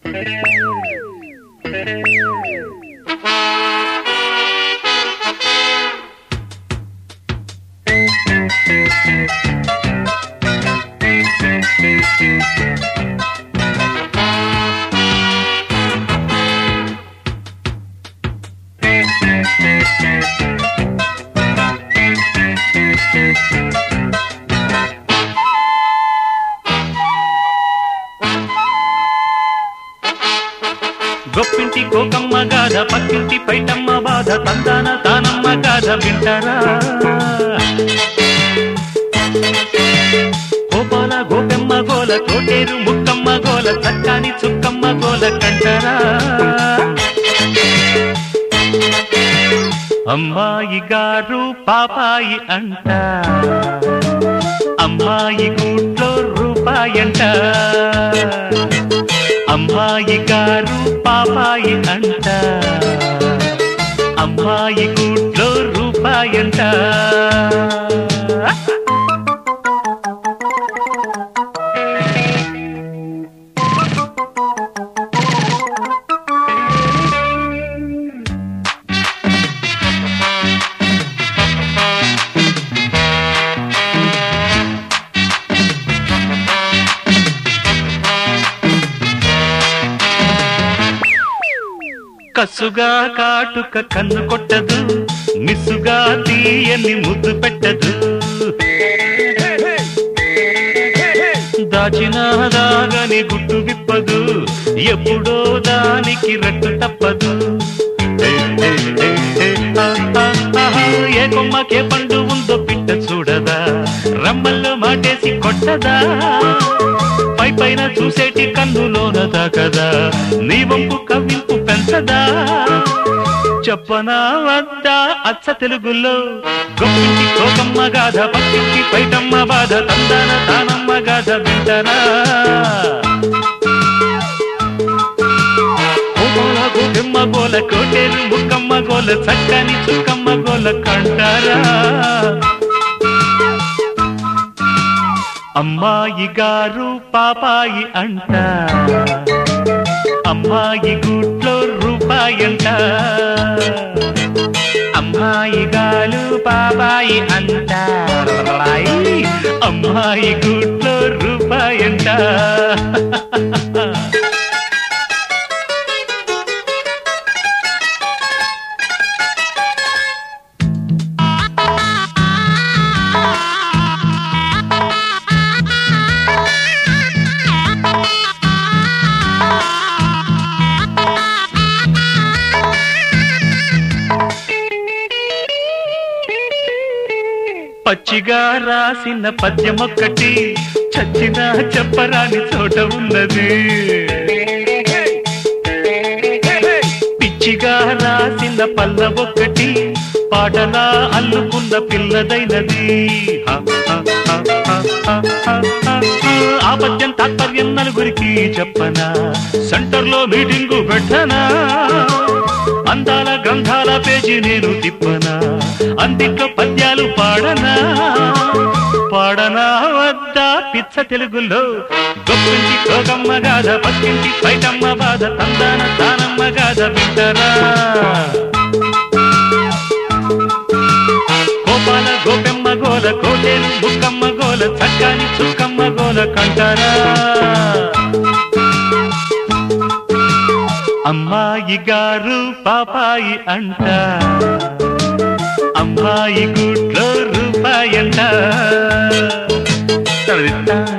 గొప్పింటి కోకమ్మ గాథ పక్కింటి పైటమ్మ బాధ తందాన తానమ్మ గాథ వింటారా గోపాల గోపెమ్మ గోల కోటేరు ముక్కమ్మ గోల చక్కాని చుక్కమ్మ గోల కంటారా అమ్మాయి గారు పాపాయి అంట అమ్మాయి గూట్లో రూపాయంట అమ్మాయి గారు పాపాయి అంట అమ్మాయి గూట్లో రూపాయంట కసుగా కాటుక కన్ను కొట్టదు మిస్సుగా తీయని ముద్దు పెట్టదు దాచిన దాగని గుట్టు విప్పదు ఎప్పుడో దానికి రట్టు తప్పదు ఏ కొమ్మకే పండు ఉందో పిట్ట చూడదా రమ్మల్లో మాటేసి కొట్టదా పై పైన చూసేటి కన్నులోన దాకదా నీ వంపు కవ్వింపు పెంచదా చెప్పనా వద్దా అచ్చ తెలుగులో గొప్పింటి కోకమ్మ గాథ పక్కింటి పైటమ్మ బాధ తందాన తానమ్మ గాథ వింటరా గోల గోపెమ్మ గోల కోటేరు ముక్కమ్మ గోల చక్కని చుక్కమ్మ గోల కంటారా అమ్మాయి గారు పాపాయి అంట అమ్మాయి గూట్లో రూపాయంట అమ్మాయి గాలు పాపాయి అంట అమ్మాయి గూట్లో రూపాయంట పచ్చిగా రాసిన పద్యమొక్కటి చచ్చిన చెప్పరాని చోట ఉన్నది పిచ్చిగా రాసిన పల్లవొక్కటి పాటలా అల్లుకున్న పిల్లదైనది హ, హ, హ, హ, హ, హ, హ. ఆ పద్యం తాత్పర్యం నలుగురికి చెప్పనా సెంటర్లో మీటింగు పెట్టనా అందాల గ్రంథాల పేజీ నేను తిప్పనా అందిట్లో పద్యాలు పాడనా పాడనా వద్దా పిచ్చ తెలుగులో గొప్పింటి కోగమ్మ గాథ పక్కింటి పైటమ్మ బాధ తందాన తానమ్మ గాథ వింటరా గోపాల గోపెమ్మ గోల కోటేలు బుక్కమ్మ గోల చక్కని చుక్కమ్మ గోల కంటారా అమ్మాయి గారు పాపాయి అంట అమ్మాయి గుట్లో రూపాయంట తడితా